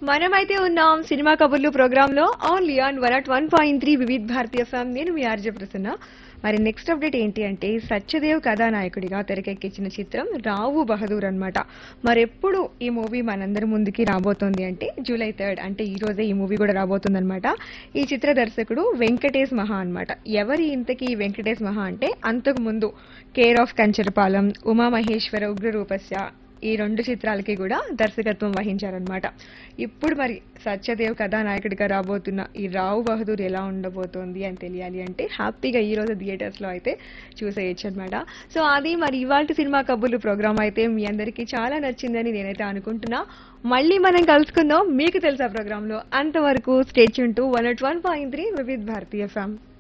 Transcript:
మనమైతే ఉన్నాం సినిమా కబుర్లు ప్రోగ్రామ్ లో only on one at one point three Vividh Bharati FM నేను మీ ఆర్జే ప్రసన్న మరి నెక్స్ట్ అప్డేట్ ఏంటి అంటే సత్యదేవ్ కథానాయకుడిగా తెరకెక్కించిన చిత్రం రావు బహదూర్ అన్నమాట మరెప్పుడు ఈ మూవీ మనందరి ముందుకి రాబోతోంది అంటే జూలై థర్డ్ అంటే ఈ రోజే ఈ మూవీ కూడా రాబోతుంది అనమాట ఈ చిత్ర దర్శకుడు వెంకటేష్ మహా అన్నమాట ఎవరి ఇంతకీ ఈ వెంకటేష్ మహా అంటే అంతకు ముందు కేర్ ఆఫ్ కంచరపాలెం ఉమామహేశ్వర ఉగ్రరూపస్య ఈ రెండు చిత్రాలకి కూడా దర్శకత్వం వహించారనమాట ఇప్పుడు మరి సత్యదేవ్ కథానాయకుడిగా రాబోతున్న ఈ రావు బహదూర్ ఎలా ఉండబోతోంది అని తెలియాలి అంటే హ్యాపీగా ఈ రోజు థియేటర్స్ లో అయితే చూసేయచ్చు అనమాట సో అది మరి ఇవాళ సినిమా కబుర్లు ప్రోగ్రామ్ అయితే మీ అందరికీ చాలా నచ్చిందని నేనైతే అనుకుంటున్నా మళ్ళీ మనం కలుసుకుందాం మీకు తెలుసా ప్రోగ్రామ్ లో అంతవరకు స్టేట్ టు one at one point three Vividh Bharati ఫ్యామ్